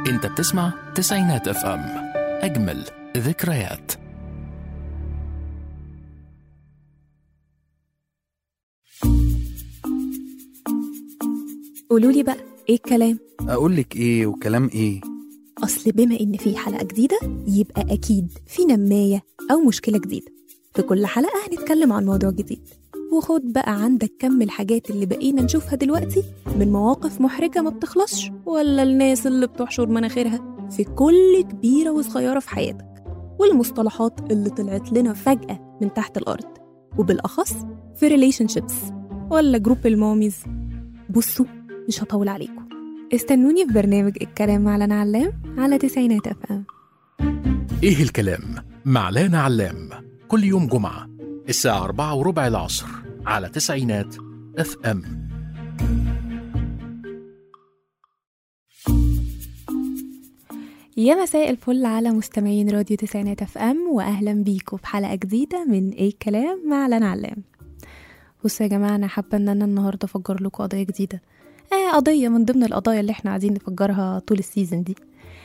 انت بتسمع تسعينات اف ام اجمل ذكريات قولوا لي بقى ايه الكلام اقول لك ايه وكلام ايه اصل بما ان في حلقه جديده يبقى اكيد في نمايه او مشكله جديده في كل حلقه هنتكلم عن موضوع جديد وخد بقى عندك كم الحاجات اللي بقينا نشوفها دلوقتي من مواقف محرجه ما بتخلصش ولا الناس اللي بتحشر مناخيرها في كل كبيره وصغيره في حياتك والمصطلحات اللي طلعت لنا فجاه من تحت الارض وبالاخص في ريليشن شيبس ولا جروب الماميز بصوا مش هطول عليكم استنوني في برنامج الكلام مع لنا علام على تسعينات اف ام ايه الكلام مع لانا علام كل يوم جمعة الساعة أربعة وربع العصر على تسعينات اف ام يا مساء الفل على مستمعين راديو تسعينات اف ام واهلا بيكم في حلقه جديده من ايه الكلام مع لنا علام بصوا يا جماعه انا حابه ان انا النهارده افجر لكم قضيه جديده آه قضيه من ضمن القضايا اللي احنا عايزين نفجرها طول السيزون دي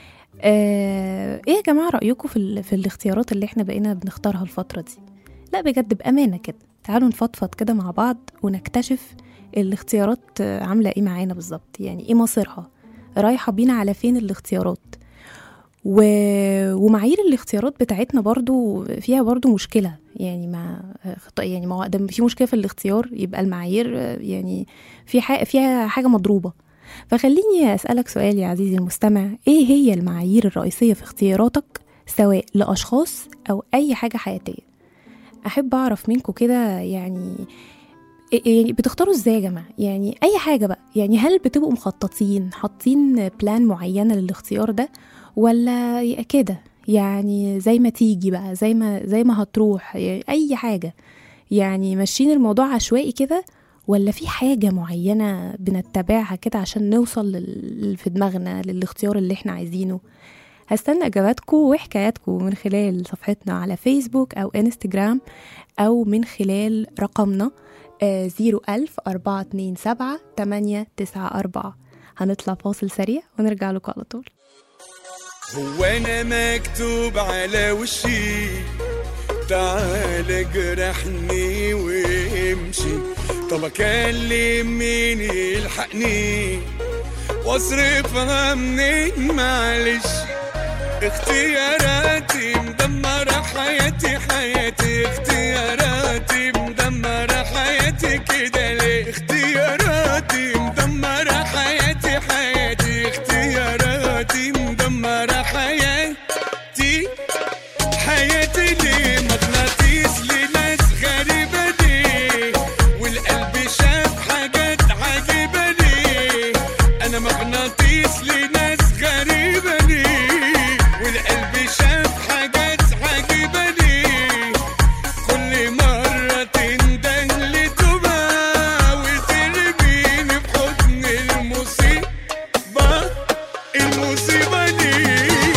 آه ايه يا جماعه رايكم في, ال... في الاختيارات اللي احنا بقينا بنختارها الفتره دي لا بجد بامانه كده تعالوا نفضفض كده مع بعض ونكتشف الاختيارات آه، عامله ايه معانا بالظبط يعني ايه مصيرها رايحه بينا على فين الاختيارات و... ومعايير الاختيارات بتاعتنا برضو فيها برضو مشكلة يعني ما يعني ما هو ده في مشكلة في الاختيار يبقى المعايير آه، يعني في ح... فيها حاجة مضروبة فخليني أسألك سؤال يا عزيزي المستمع إيه هي المعايير الرئيسية في اختياراتك سواء لأشخاص أو أي حاجة حياتية أحب أعرف منكم كده يعني إيه- يعني بتختاروا ازاي يا جماعه يعني اي حاجه بقى يعني هل بتبقوا مخططين حاطين بلان معينه للاختيار ده ولا كده يعني زي ما تيجي بقى زي ما زي ما هتروح يعني اي حاجه يعني ماشيين الموضوع عشوائي كده ولا في حاجة معينة بنتبعها كده عشان نوصل لل... في دماغنا للاختيار اللي احنا عايزينه هستنى اجاباتكم وحكاياتكم من خلال صفحتنا على فيسبوك او انستجرام او من خلال رقمنا زيرو ألف أربعة اتنين سبعة تمانية تسعة أربعة هنطلع فاصل سريع ونرجع لكم على طول هو انا مكتوب على وشي تعال اجرحني وامشي طب اكلم مين يلحقني واصرفها منين معلش اختياراتي مدمرة حياتي حياتي اختياراتي مدمرة حياتي كده ليه اختياراتي مدمرة حياتي حياتي اختياراتي مدمرة حياتي حياتي ليه مغناطيس لناس غريبة ليه والقلب شاف حاجات عجيبة ليه أنا مغناطيس لناس غريبة ليه والقلب شاف حاجات عجيبة ليه كل مرة تنده لتوبة وترميني في حضن المصيبة المصيبة دي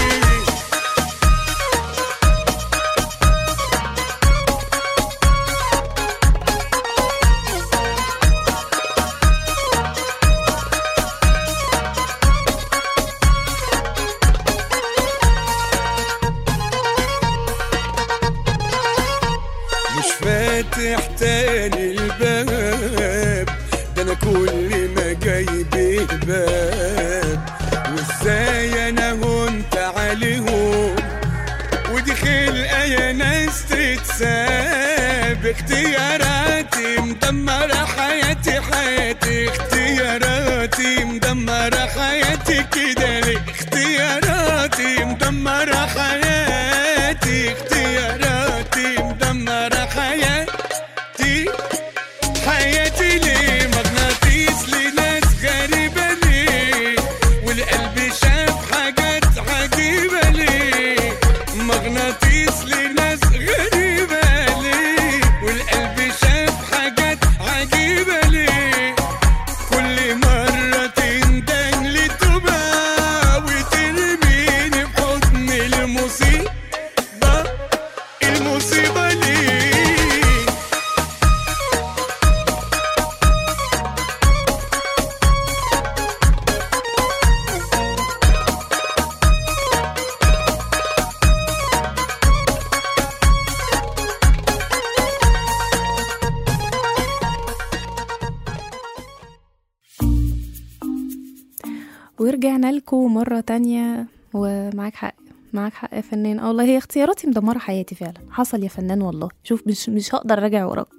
مش فاتح تاني الباب ده انا كل ما جايب باب وازاي انا هنت عليهم ودي خلقه يا ناس تتساب اختياراتي مدمرة حياتي حياتي اختياراتي مدمرة حياتي كده ليه اختياراتي مدمرة حياتي اختياراتي مدمرة حياتي حياتي ليه مغناطيس لناس غريبة ليه والقلب شاف حاجات عجيبة ليه مغناطيس لناس غريبة ليه والقلب شاف حاجات عجيبة ليه ورجعنا لكم مرة تانية ومعاك حق معاك حق يا فنان اه والله هي اختياراتي مدمرة حياتي فعلا حصل يا فنان والله شوف مش مش هقدر راجع وراك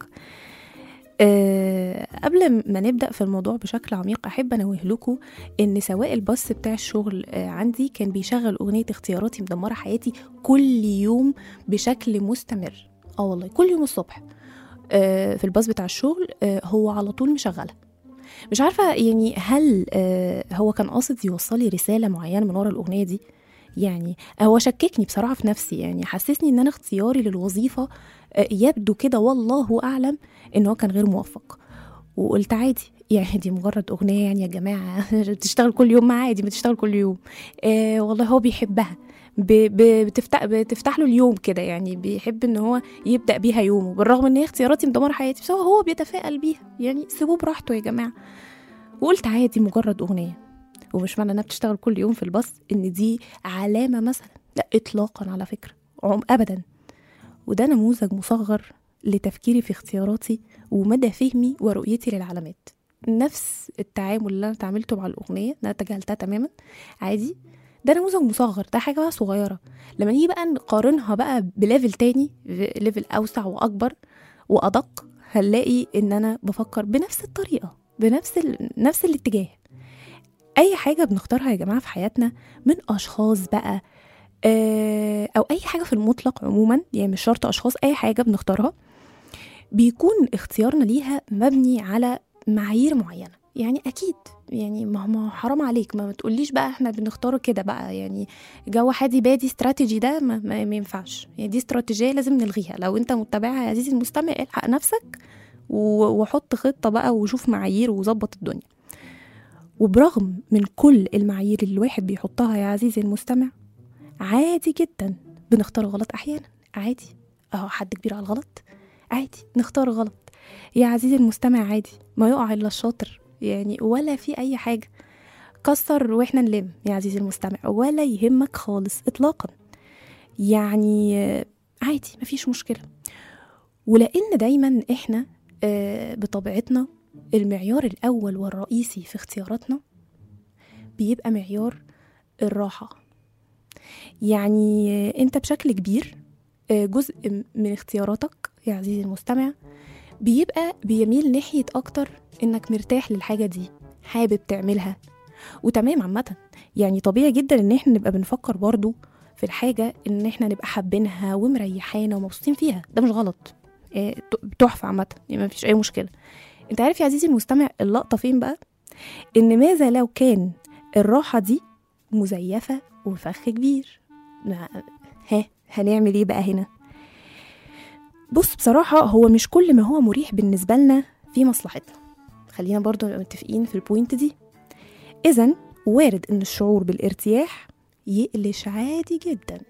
أه قبل ما نبدأ في الموضوع بشكل عميق أحب أنوه لكم إن سواء الباص بتاع الشغل آه، عندي كان بيشغل أغنية اختياراتي مدمرة حياتي كل يوم بشكل مستمر اه والله كل يوم الصبح آه، في الباص بتاع الشغل آه، هو على طول مشغلها مش عارفة يعني هل آه، هو كان قاصد يوصلي رسالة معينة من ورا الأغنية دي يعني هو شككني بصراحة في نفسي يعني حسسني إن أنا اختياري للوظيفة آه، يبدو كده والله أعلم إن هو كان غير موفق وقلت عادي يعني دي مجرد أغنية يعني يا جماعة بتشتغل كل يوم معاه عادي بتشتغل كل يوم آه والله هو بيحبها ب- ب- بتفتح بتفتح له اليوم كده يعني بيحب ان هو يبدا بيها يومه بالرغم ان هي اختياراتي مدمره حياتي بس هو هو بيتفائل بيها يعني سيبوه براحته يا جماعه وقلت عادي مجرد اغنيه ومش معنى انها بتشتغل كل يوم في الباص ان دي علامه مثلا لا اطلاقا على فكره عم ابدا وده نموذج مصغر لتفكيري في اختياراتي ومدى فهمي ورؤيتي للعلامات نفس التعامل اللي انا تعاملته مع الاغنيه انا تجاهلتها تماما عادي ده نموذج مصغر ده حاجه بقى صغيره لما نيجي بقى نقارنها بقى بليفل تاني ليفل اوسع واكبر وادق هنلاقي ان انا بفكر بنفس الطريقه بنفس ال... نفس الاتجاه اي حاجه بنختارها يا جماعه في حياتنا من اشخاص بقى آه، او اي حاجه في المطلق عموما يعني مش شرط اشخاص اي حاجه بنختارها بيكون اختيارنا ليها مبني على معايير معينه يعني اكيد يعني ما ما هو حرام عليك ما تقوليش بقى احنا بنختاره كده بقى يعني جو حادي بادي استراتيجي ده ما, ما, ما ينفعش يعني دي استراتيجيه لازم نلغيها لو انت متبعها يا عزيزي المستمع الحق نفسك و- وحط خطه بقى وشوف معايير وظبط الدنيا وبرغم من كل المعايير اللي الواحد بيحطها يا عزيزي المستمع عادي جدا بنختار غلط احيانا عادي اهو حد كبير على الغلط عادي نختار غلط يا عزيزي المستمع عادي ما يقع الا الشاطر يعني ولا في اي حاجه كسر واحنا نلم يا عزيزي المستمع ولا يهمك خالص اطلاقا يعني آه، عادي مفيش مشكله ولان دايما احنا آه، بطبيعتنا المعيار الاول والرئيسي في اختياراتنا بيبقى معيار الراحه يعني آه، انت بشكل كبير آه، جزء م- من اختياراتك يا عزيزي المستمع بيبقى بيميل ناحية أكتر إنك مرتاح للحاجة دي حابب تعملها وتمام عامة يعني طبيعي جدا إن إحنا نبقى بنفكر برضو في الحاجة إن إحنا نبقى حابينها ومريحانا ومبسوطين فيها ده مش غلط آه، ت- تحفة عامة يعني مفيش أي مشكلة أنت عارف يا عزيزي المستمع اللقطة فين بقى إن ماذا لو كان الراحة دي مزيفة وفخ كبير ما- ها هنعمل ايه بقى هنا بص بصراحة هو مش كل ما هو مريح بالنسبة لنا في مصلحتنا خلينا برضو نبقى متفقين في البوينت دي إذا وارد إن الشعور بالارتياح يقلش عادي جدا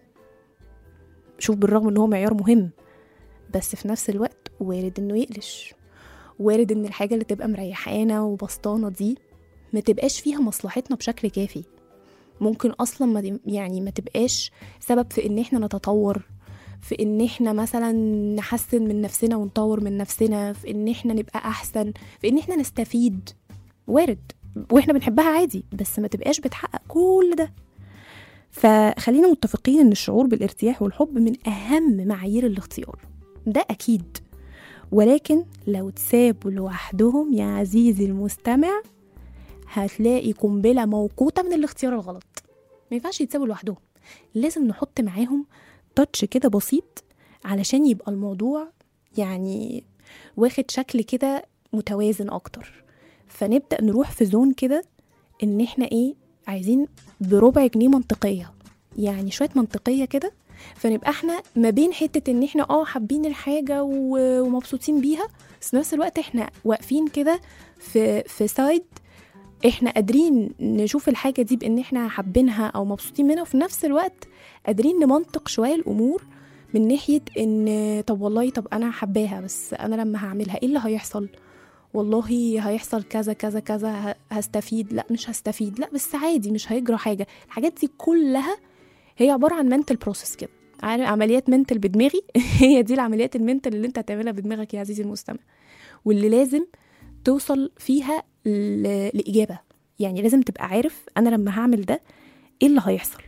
شوف بالرغم إن هو معيار مهم بس في نفس الوقت وارد إنه يقلش وارد إن الحاجة اللي تبقى مريحانا وبسطانة دي ما تبقاش فيها مصلحتنا بشكل كافي ممكن اصلا ما دي- يعني ما تبقاش سبب في ان احنا نتطور في ان احنا مثلا نحسن من نفسنا ونطور من نفسنا في ان احنا نبقى احسن في ان احنا نستفيد وارد واحنا بنحبها عادي بس ما تبقاش بتحقق كل ده فخلينا متفقين ان الشعور بالارتياح والحب من اهم معايير الاختيار ده اكيد ولكن لو تسابوا لوحدهم يا عزيزي المستمع هتلاقي قنبله موقوته من الاختيار الغلط ما ينفعش يتسابوا لوحدهم لازم نحط معاهم تاتش كده بسيط علشان يبقى الموضوع يعني واخد شكل كده متوازن اكتر فنبدا نروح في زون كده ان احنا ايه عايزين بربع جنيه منطقيه يعني شويه منطقيه كده فنبقى احنا ما بين حته ان احنا اه حابين الحاجه و- ومبسوطين بيها بس في نفس الوقت احنا واقفين كده في في سايد احنا قادرين نشوف الحاجه دي بان احنا حابينها او مبسوطين منها وفي نفس الوقت قادرين نمنطق شويه الامور من ناحيه ان طب والله طب انا حباها بس انا لما هعملها ايه اللي هيحصل والله هيحصل كذا كذا كذا ه- هستفيد لا مش هستفيد لا بس عادي مش هيجرى حاجه الحاجات دي كلها هي عباره عن منتل بروسيس كده عارف عمليات منتل بدماغي هي دي العمليات المنتل اللي انت هتعملها بدماغك يا عزيزي المستمع واللي لازم توصل فيها ل- لاجابه يعني لازم تبقى عارف انا لما هعمل ده ايه اللي هيحصل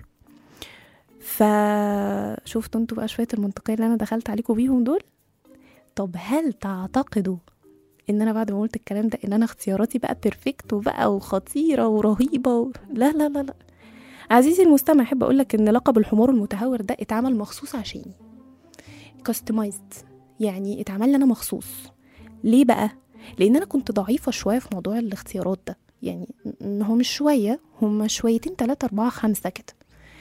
فشفتوا انتوا بقى شويه المنطقيه اللي انا دخلت عليكم بيهم دول طب هل تعتقدوا ان انا بعد ما قلت الكلام ده ان انا اختياراتي بقى بيرفكت وبقى وخطيره ورهيبه و... لا لا لا لا عزيزي المستمع احب اقول لك ان لقب الحمار المتهور ده اتعمل مخصوص عشاني كاستمايزد يعني اتعمل لي انا مخصوص ليه بقى لان انا كنت ضعيفه شويه في موضوع الاختيارات ده يعني م- هو مش شويه هم شويتين تلاتة أربعة خمسة كده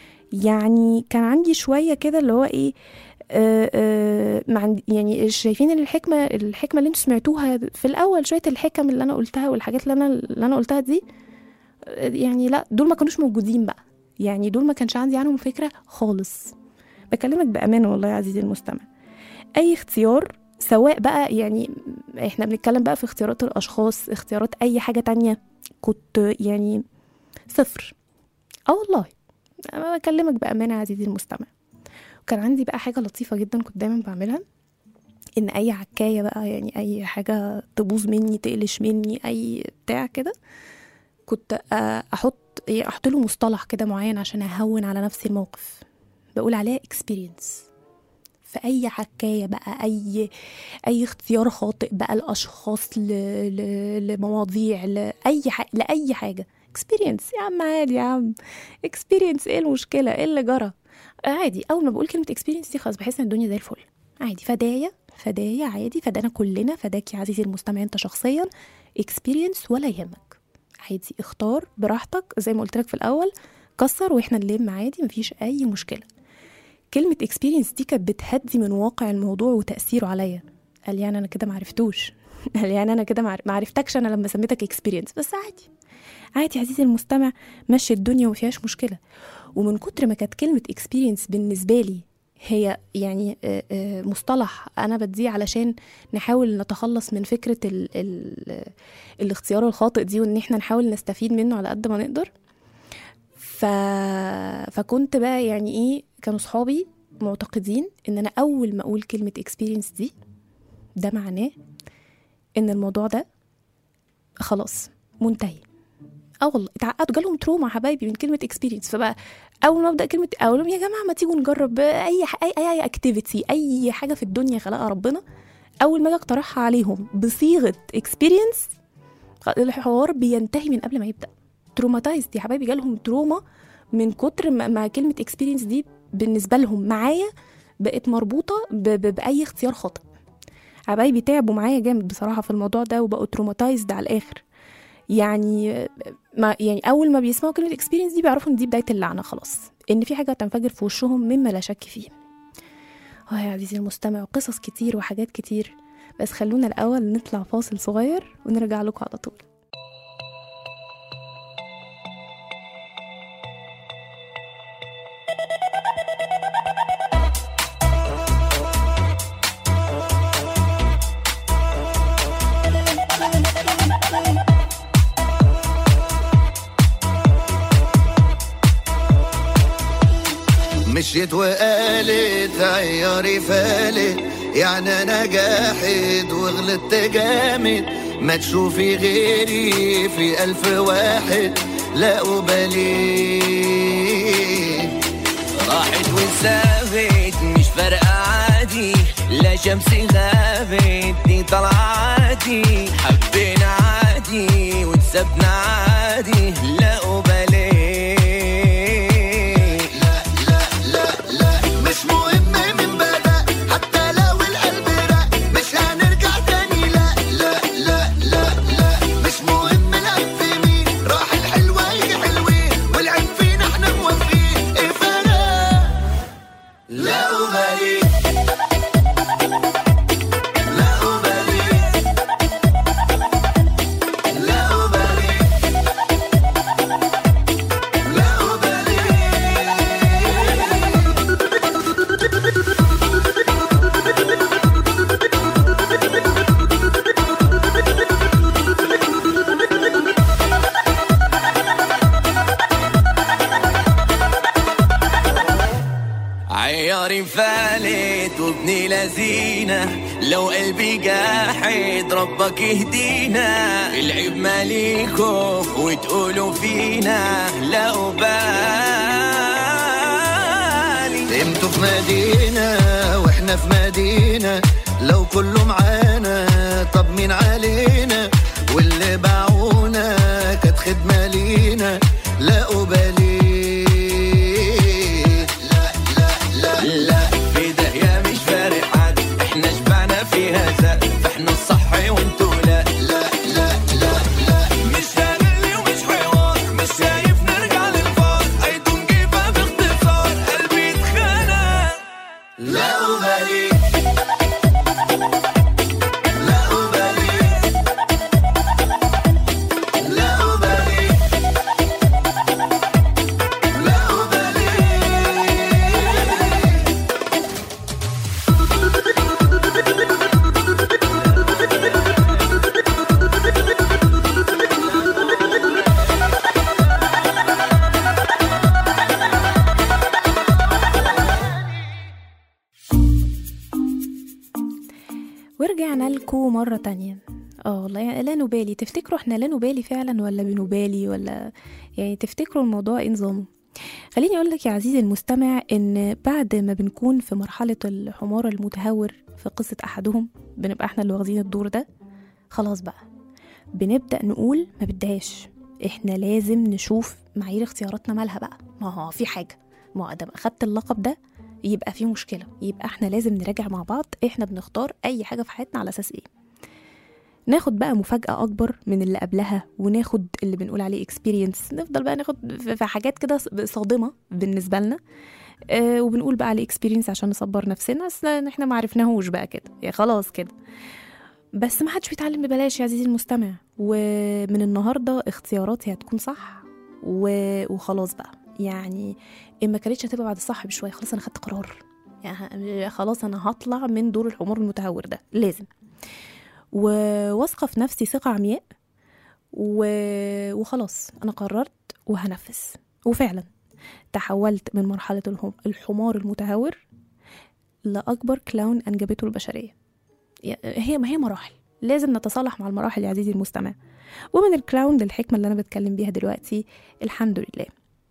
يعني كان عندي شوية كده اللي هو ايه آه آه ما عندي يعني شايفين ان الحكمة الحكمة اللي انتوا سمعتوها في الأول شوية الحكم اللي أنا قلتها والحاجات اللي أنا اللي أنا قلتها دي آه، يعني لا دول ما كانوش موجودين بقى يعني دول ما كانش عندي عنهم فكرة خالص بكلمك بأمانة والله يا عزيزي المستمع أي اختيار سواء بقى يعني احنا بنتكلم بقى في اختيارات الأشخاص اختيارات أي حاجة تانية كنت يعني صفر اه والله انا بكلمك بامانه يا عزيزي المستمع وكان عندي بقى حاجه لطيفه جدا كنت دايما بعملها ان اي عكايه بقى يعني اي حاجه تبوظ مني تقلش مني اي بتاع كده كنت آه، احط يعني احط له مصطلح كده معين عشان اهون على نفسي الموقف بقول عليها اكسبيرينس في اي حكايه بقى اي اي اختيار خاطئ بقى لاشخاص ل... ل... لمواضيع لاي ح... لاي حاجه اكسبيرينس يا عم عادي يا عم اكسبيرينس ايه المشكله ايه اللي جرى عادي اول ما بقول كلمه اكسبيرينس دي خلاص بحس ان الدنيا زي الفل عادي فدايا فدايا عادي فدانا كلنا فداك يا عزيزي المستمع انت شخصيا اكسبيرينس ولا يهمك عادي اختار براحتك زي ما قلت لك في الاول كسر واحنا نلم عادي مفيش اي مشكله كلمه اكسبيرينس دي كانت بتهدي من واقع الموضوع وتاثيره عليا قال يعني انا كده معرفتوش قال يعني انا كده معر- معرفتكش انا لما سميتك اكسبيرينس بس عادي عادي يا عزيزي المستمع مشي الدنيا وما فيهاش مشكله ومن كتر ما كانت كلمه اكسبيرينس بالنسبه لي هي يعني آه، آه، مصطلح انا بديه علشان نحاول نتخلص من فكره ال ال الاختيار الخاطئ دي وان احنا نحاول نستفيد منه على قد ما نقدر ف... فكنت بقى يعني ايه كانوا صحابي معتقدين ان انا اول ما اقول كلمه اكسبيرينس دي ده معناه ان الموضوع ده خلاص منتهي اه والله اتعقدوا جالهم تروما يا حبايبي من كلمه اكسبيرينس فبقى اول ما ابدا كلمه اقول لهم يا جماعه ما تيجوا نجرب اي ح- اي اي اكتيفيتي اي حاجه في الدنيا خلقها ربنا اول ما اجي اقترحها عليهم بصيغه اكسبيرينس الحوار بينتهي من قبل ما يبدا تروماتايزد يا حبايبي جالهم تروما من كتر ما, ما كلمه اكسبيرينس دي بالنسبه لهم معايا بقت مربوطه ب- ب- باي اختيار خاطئ حبايبي تعبوا معايا جامد بصراحه في الموضوع ده وبقوا تروماتايزد على الاخر يعني ما يعني اول ما بيسمعوا كلمه اكسبيرينس دي بيعرفوا ان دي بدايه اللعنه خلاص ان في حاجه هتنفجر في وشهم مما لا شك فيه اه يا عزيزي المستمع قصص كتير وحاجات كتير بس خلونا الاول نطلع فاصل صغير ونرجع لكم على طول مشيت وقالت عياري فالت يعني انا جاحد وغلطت جامد ما تشوفي غيري في الف واحد لا أبالي راحت وسابت مش فارقة عادي لا شمسي غابت دي طلعاتي حبينا عادي وتسبنا عادي لا أبالي لا لا لا لا مش مهم من بدأ حتى لو القلب رق مش هنرجع تاني لا لا لا لا لا مش مهم العيب في مين راح الحلوة يجي حلوين والعيب فينا احنا موافقين ايه فرق لا أبالي لا أبالي لا أبالي لا أبالي عياري فالت وابني لذينة لو قلبي جاحد ربك يهدينا العيب ماليكم وتقولوا فينا لا أبالي انتوا في مدينة واحنا في مدينة لو كله معانا طب مين علينا واللي باعونا كانت خدمة لينا لا أبالي لا لا لا لا في داهية مش فارق حد احنا شبعنا فيها زاد فاحنا الصح وانتوا لا لا لا لا لا مش فارق ومش حوار مش شايف نرجع للفار I don't give up باختصار قلبي اتخنق لا أبالي لا أبالي لا أبالي لا أبالي ورجعنا لكم مرة تانية اه والله لا نبالي تفتكروا احنا لا نبالي فعلا ولا بنبالي ولا يعني تفتكروا الموضوع ايه نظامه خليني اقول لك يا عزيزي المستمع ان بعد ما بنكون في مرحلة الحمار المتهور في قصة احدهم بنبقى احنا اللي واخدين الدور ده خلاص بقى بنبدأ نقول ما بدهاش احنا لازم نشوف معايير اختياراتنا مالها بقى ما هو في حاجة ما هو ادام اخدت اللقب ده يبقى في مشكلة يبقى احنا لازم نراجع مع بعض احنا بنختار اي حاجة في حياتنا على اساس ايه ناخد بقى مفاجأة أكبر من اللي قبلها وناخد اللي بنقول عليه experience نفضل بقى ناخد في في حاجات كده صادمة بالنسبة لنا آه وبنقول بقى عليه experience عشان نصبر نفسنا بس احنا ما عرفناهوش بقى كده يعني خلاص كده بس ما حدش بيتعلم ببلاش يا عزيزي المستمع ومن النهاردة اختياراتي هتكون صح و... وخلاص بقى يعني إن ما كانتش هتبقى بعد الصح بشوية خلاص أنا خدت قرار يعني خلاص أنا هطلع من دور الحمار المتهور ده لازم وواثقة في نفسي ثقة عمياء و... وخلاص أنا قررت وهنفذ وفعلا تحولت من مرحلة الهم- الحمار المتهور لأكبر كلاون أنجبته البشرية يا- هي ما هي مراحل لازم نتصالح مع المراحل يا عزيزي المستمع ومن الكلاون للحكمة اللي أنا بتكلم بيها دلوقتي الحمد لله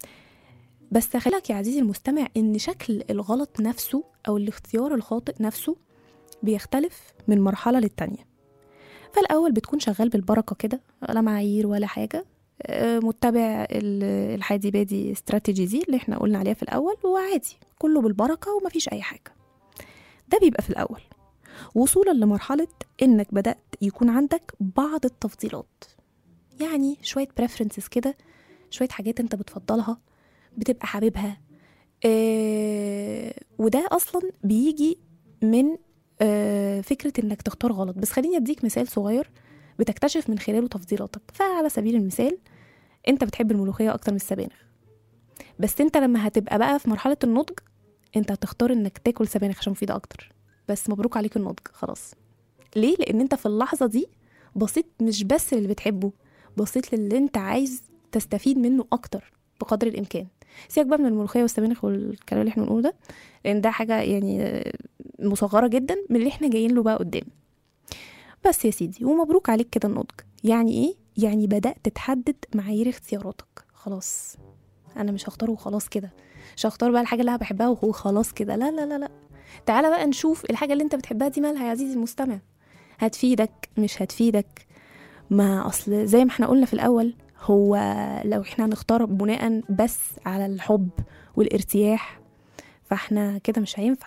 بس خليك يا عزيزي المستمع إن شكل الغلط نفسه أو الاختيار الخاطئ نفسه بيختلف من مرحلة للتانية فالأول بتكون شغال بالبركة كده لا معايير ولا حاجة آه، متبع ال- الحادي بادي استراتيجي دي اللي احنا قلنا عليها في الأول وعادي كله بالبركة ومفيش أي حاجة ده بيبقى في الأول وصولا لمرحلة إنك بدأت يكون عندك بعض التفضيلات يعني شوية preferences كده شوية حاجات أنت بتفضلها بتبقى حاببها آه وده أصلا بيجي من آه فكرة إنك تختار غلط بس خليني أديك مثال صغير بتكتشف من خلاله تفضيلاتك فعلى سبيل المثال أنت بتحب الملوخية أكتر من السبانخ بس أنت لما هتبقى بقى في مرحلة النضج أنت هتختار إنك تاكل سبانخ عشان مفيدة أكتر بس مبروك عليك النضج خلاص ليه لان انت في اللحظه دي بصيت مش بس للي بتحبه بصيت للي انت عايز تستفيد منه اكتر بقدر الامكان سيبك بقى من الملوخيه والسبانخ والكلام اللي احنا بنقوله ده لان ده حاجه يعني آه، مصغره جدا من اللي احنا جايين له بقى قدام بس يا سيدي ومبروك عليك كده النضج يعني ايه يعني بدات تحدد معايير اختياراتك خلاص انا مش هختاره وخلاص كده مش هختار بقى الحاجه اللي انا بحبها وخلاص كده لا لا لا لا تعالى بقى نشوف الحاجة اللي انت بتحبها دي مالها يا عزيزي المستمع هتفيدك مش هتفيدك ما أصل زي ما احنا قلنا في الأول هو لو احنا هنختار بناء بس على الحب والارتياح فاحنا كده مش هينفع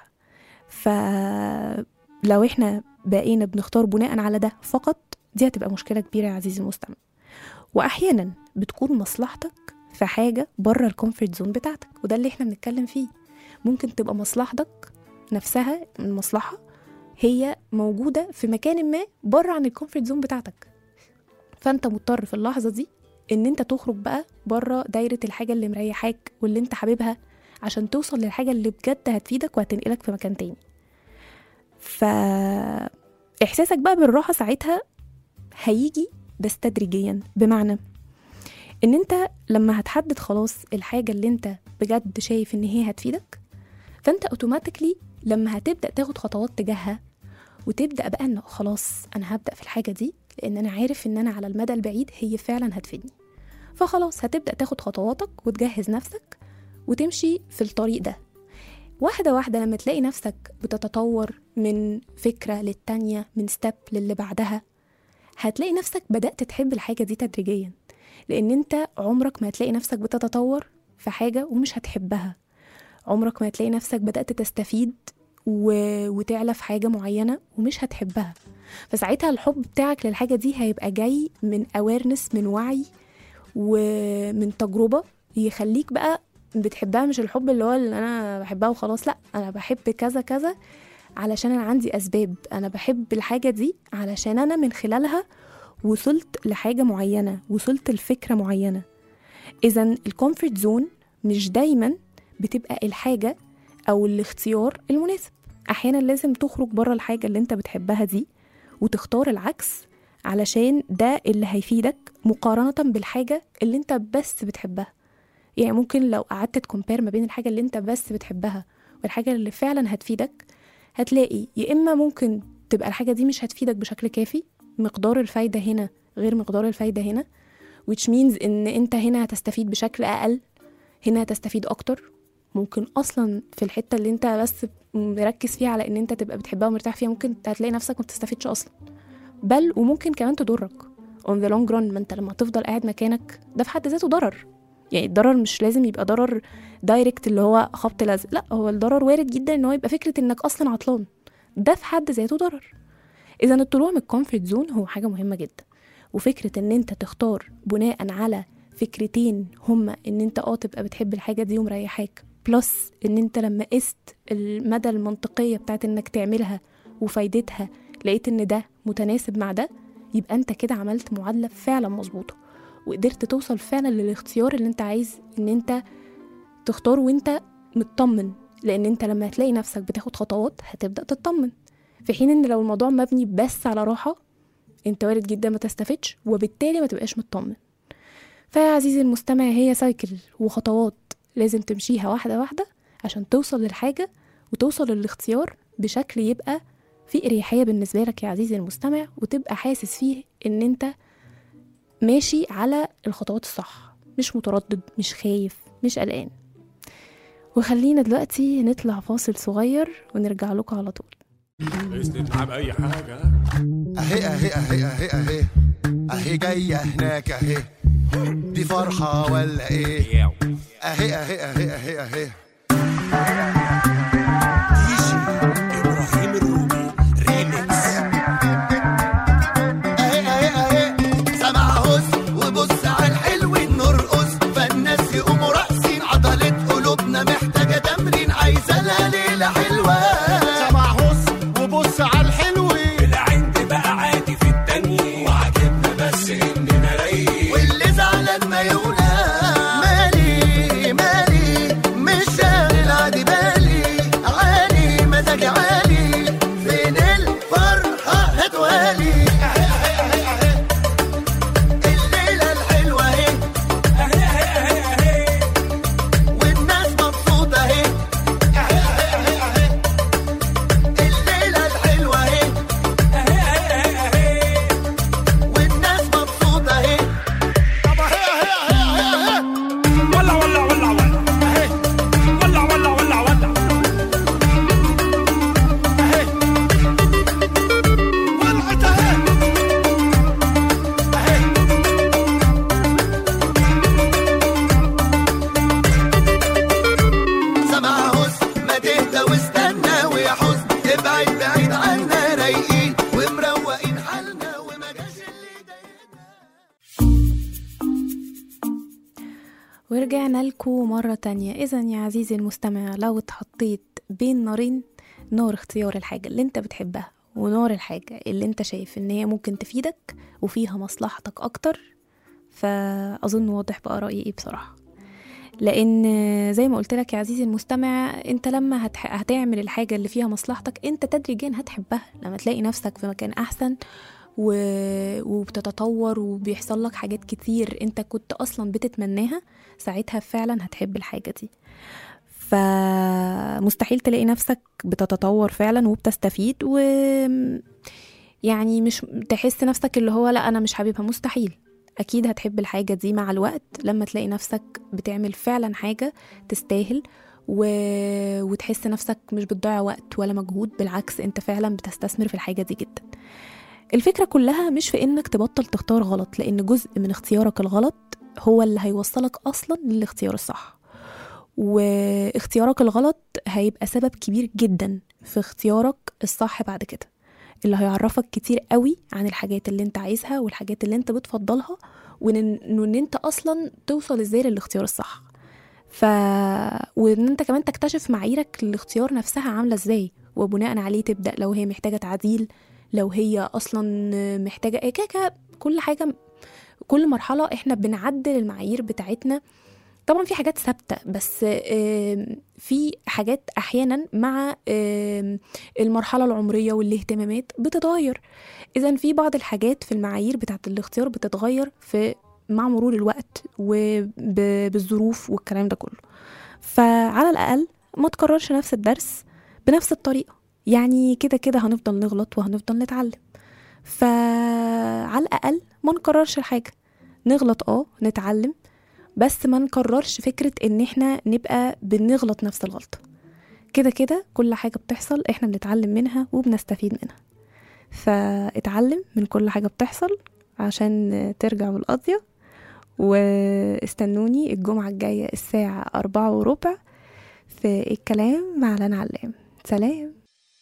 فلو احنا بقينا بنختار بناء على ده فقط دي هتبقى مشكلة كبيرة يا عزيزي المستمع وأحيانا بتكون مصلحتك في حاجة بره الكومفورت زون بتاعتك وده اللي احنا بنتكلم فيه ممكن تبقى مصلحتك نفسها المصلحة هي موجودة في مكان ما بره عن الكومفورت زون بتاعتك فانت مضطر في اللحظة دي ان انت تخرج بقى بره دايرة الحاجة اللي مريحاك واللي انت حاببها عشان توصل للحاجة اللي بجد هتفيدك وهتنقلك في مكان تاني ف احساسك بقى بالراحة ساعتها هيجي بس تدريجيا بمعنى ان انت لما هتحدد خلاص الحاجة اللي انت بجد شايف ان هي هتفيدك فانت اوتوماتيكلي لما هتبدا تاخد خطوات تجاهها وتبدا بقى انه خلاص انا هبدا في الحاجه دي لان انا عارف ان انا على المدى البعيد هي فعلا هتفيدني فخلاص هتبدا تاخد خطواتك وتجهز نفسك وتمشي في الطريق ده واحدة واحدة لما تلاقي نفسك بتتطور من فكرة للتانية من ستيب للي بعدها هتلاقي نفسك بدأت تحب الحاجة دي تدريجيا لأن أنت عمرك ما هتلاقي نفسك بتتطور في حاجة ومش هتحبها عمرك ما هتلاقي نفسك بدأت تستفيد و... وتعلى في حاجة معينة ومش هتحبها فساعتها الحب بتاعك للحاجة دي هيبقى جاي من awareness من وعي ومن تجربة يخليك بقى بتحبها مش الحب اللي هو اللي انا بحبها وخلاص لا انا بحب كذا كذا علشان انا عندي اسباب انا بحب الحاجة دي علشان انا من خلالها وصلت لحاجة معينة وصلت لفكرة معينة اذا الكومفورت زون مش دايما بتبقى الحاجة او الاختيار المناسب احيانا لازم تخرج بره الحاجة اللي انت بتحبها دي وتختار العكس علشان ده اللي هيفيدك مقارنة بالحاجة اللي انت بس بتحبها يعني ممكن لو قعدت تكمبير ما بين الحاجة اللي انت بس بتحبها والحاجة اللي فعلا هتفيدك هتلاقي يا إما ممكن تبقى الحاجة دي مش هتفيدك بشكل كافي مقدار الفايدة هنا غير مقدار الفايدة هنا which means إن انت هنا هتستفيد بشكل أقل هنا هتستفيد أكتر ممكن أصلا في الحتة اللي انت بس مركز فيها على إن انت تبقى بتحبها ومرتاح فيها ممكن هتلاقي نفسك ما بتستفيدش أصلا بل وممكن كمان تضرك on the long run ما انت لما تفضل قاعد مكانك ده في حد ذاته ضرر يعني الضرر مش لازم يبقى ضرر دايركت اللي هو خبط لزق لا هو الضرر وارد جدا ان هو يبقى فكره انك اصلا عطلان ده في حد ذاته ضرر اذا الطلوع من الكومفورت زون هو حاجه مهمه جدا وفكره ان انت تختار بناء على فكرتين هما ان انت اه تبقى بتحب الحاجه دي ومريحاك بلس ان انت لما قست المدى المنطقيه بتاعت انك تعملها وفايدتها لقيت ان ده متناسب مع ده يبقى انت كده عملت معادله فعلا مظبوطه وقدرت توصل فعلا للاختيار اللي انت عايز ان انت تختار وانت مطمن لان انت لما هتلاقي نفسك بتاخد خطوات هتبدا تطمن في حين ان لو الموضوع مبني بس على راحه انت وارد جدا ما تستفدش وبالتالي ما تبقاش مطمن فيا عزيزي المستمع هي سايكل وخطوات لازم تمشيها واحده واحده عشان توصل للحاجه وتوصل للاختيار بشكل يبقى في اريحيه بالنسبه لك يا عزيزي المستمع وتبقى حاسس فيه ان انت ماشي على الخطوات الصح مش متردد مش خايف مش قلقان وخلينا دلوقتي نطلع فاصل صغير ونرجع لكم على طول اسند معاه بأي حاجة اهي اهي اهي اهي اهي اهي جاية هناك اهي دي فرحة ولا ايه اهي اهي اهي اهي اهي إبراهيم الروبي ريميكس اهي اهي اهي سمع هز وبص على الحلو نرقص فالناس يقوموا راقصين عضلة قلوبنا محتاجة تمرين عايزة لها ليلة حلوة سمع هز وبص على الحلو العند بقى عادي في التانية وعجبنا بس إننا رايقين واللي زعلان ما يقولها مالي مالي مش شاغل عادي بالي عالي مزاجي عالي فين الفرحة هتوالي الليلة الحلوة اهي والناس مبسوطة اهي الليلة الحلوة اهي والناس مبسوطة اهي طب اهي اهي اهي اهي اهي ولا ولا ولا ولا اهي ولا ولا ولا ولا اهي ولعت اهي اهي سمع حزن ما تهدى واستنى ويا حزن ابعد بعيد عنا رايقين ومروقين حالنا وما جاش اللي ضايقنا ورجعنا لكم مرة تانية إذا يا عزيزي المستمع لو اتحطيت بين نارين نار اختيار الحاجة اللي انت بتحبها ونار الحاجة اللي انت شايف ان هي ممكن تفيدك وفيها مصلحتك أكتر فأظن واضح بقى رأيي ايه بصراحة لأن زي ما قلت لك يا عزيزي المستمع انت لما هتح... هتعمل الحاجة اللي فيها مصلحتك انت تدريجيا هتحبها لما تلاقي نفسك في مكان أحسن و... وبتتطور وبيحصل لك حاجات كتير انت كنت اصلا بتتمناها ساعتها فعلا هتحب الحاجه دي فمستحيل تلاقي نفسك بتتطور فعلا وبتستفيد و يعني مش تحس نفسك اللي هو لا انا مش حاببها مستحيل اكيد هتحب الحاجه دي مع الوقت لما تلاقي نفسك بتعمل فعلا حاجه تستاهل و... وتحس نفسك مش بتضيع وقت ولا مجهود بالعكس انت فعلا بتستثمر في الحاجه دي جدا الفكره كلها مش في انك تبطل تختار غلط لان جزء من اختيارك الغلط هو اللي هيوصلك اصلا للاختيار الصح واختيارك الغلط هيبقى سبب كبير جدا في اختيارك الصح بعد كده اللي هيعرفك كتير قوي عن الحاجات اللي انت عايزها والحاجات اللي انت بتفضلها وان وإن انت اصلا توصل ازاي للاختيار الصح ف وان انت كمان تكتشف معاييرك للاختيار نفسها عامله ازاي وبناء عليه تبدا لو هي محتاجه تعديل لو هي اصلا محتاجه إيه كده كده كل حاجه كل مرحله احنا بنعدل المعايير بتاعتنا طبعا في حاجات ثابته بس آم، في حاجات احيانا مع آم، المرحله العمريه والاهتمامات بتتغير اذا في بعض الحاجات في المعايير بتاعه الاختيار بتتغير في مع مرور الوقت وبالظروف والكلام ده كله فعلى الاقل ما تكررش نفس الدرس بنفس الطريقه يعني كده كده هنفضل نغلط وهنفضل نتعلم فعلى الاقل ما نكررش الحاجه نغلط اه نتعلم بس ما نكررش فكرة ان احنا نبقى بنغلط نفس الغلطة كده كده كل حاجة بتحصل احنا بنتعلم منها وبنستفيد منها فاتعلم من كل حاجة بتحصل عشان ترجع بالقضية واستنوني الجمعة الجاية الساعة أربعة وربع في الكلام مع لنا علام سلام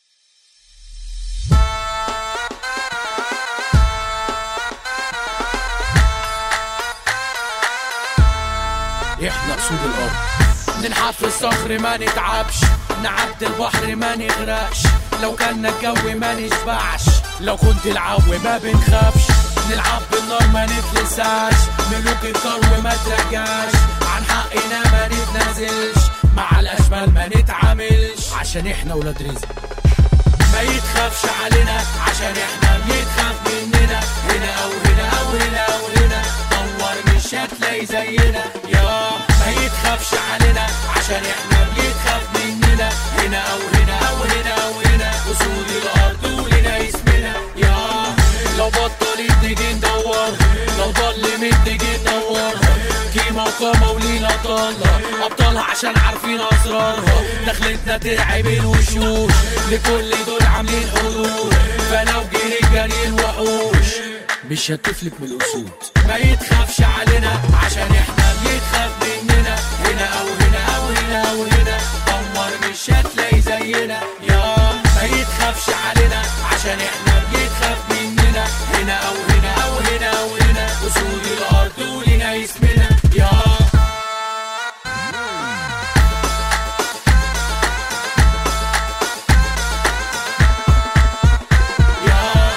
احنا اسود الارض ننحت في الصخر ما نتعبش نعدي البحر ما نغرقش لو كان الجو ما نشبعش لو كنت العو ما بنخافش نلعب بالنار ما نتلسعش ملوك الثروة ما ترجعش عن حقنا ما نتنازلش مع الاشمال ما نتعاملش عشان احنا ولاد رزق ما يتخافش علينا عشان احنا بيتخاف مننا هنا او هنا او هنا او هنا دور مش هتلاقي زينا يا ما يتخافش علينا عشان احنا بيتخاف مننا هنا او هنا او هنا او هنا اسود الارض ولنا اسمنا يا لو بطلت نيجي ندور لو ضل تيجي ندور كيما وقامة ولينا طالة أبطالها عشان عارفين أسرارها دخلتنا ترعب الوشوش لكل دول عاملين حدود فلو جري جري الوحوش مش هتفلت من الأسود ما يتخافش علينا عشان احنا بيتخاف مننا هنا أو هنا أو هنا أو هنا دمر مش هتلاقي زينا يا ما يتخافش علينا عشان احنا بيتخاف مننا هنا أو هنا أو هنا أو هنا أسود الأرض ولنا اسمنا يا يا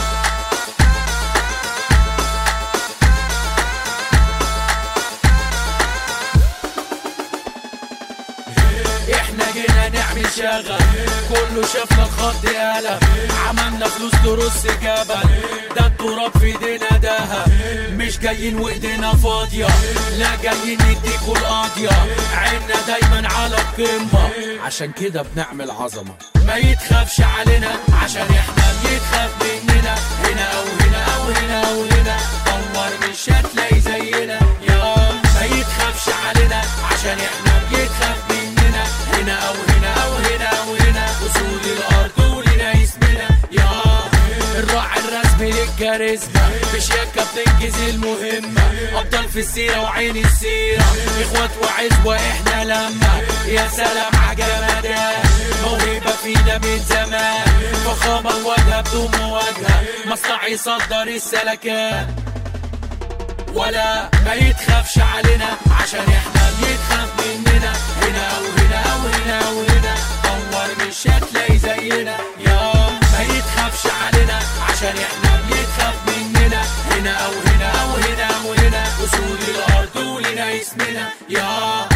احنا جينا نعمل شغل كله شافنا الخط قلم عملنا فلوس ترص جبل ده التراب في ايدينا دهب مش جايين وايدينا فاضية لا جايين نديكوا القاضية عيننا دايما على القمة عشان كده بنعمل عظمة ما يتخافش علينا عشان احنا بيتخاف مننا هنا او هنا او هنا او هنا دور مش هتلاقي زينا يا ما يتخافش علينا عشان احنا بيتخاف مننا هنا او هنا او هنا او هنا اسود الارض ولنا اسمنا يا الراعي الرسمي للكاريزما بشياكة بتنجز المهمة أبطال في السيرة وعين السيرة إخوات وعزوة إحنا لما يا سلام عجمدان موهبة فينا من زمان فخامة الواجهة بدون مواجهة مصنع يصدر السلكات ولا ما يتخافش علينا عشان احنا بيتخاف مننا هنا او هنا او هنا او هنا دور مش هتلاقي زينا يا ما يتخافش علينا عشان احنا بيتخاف مننا هنا او هنا او هنا او هنا اسود الارض ولنا اسمنا يا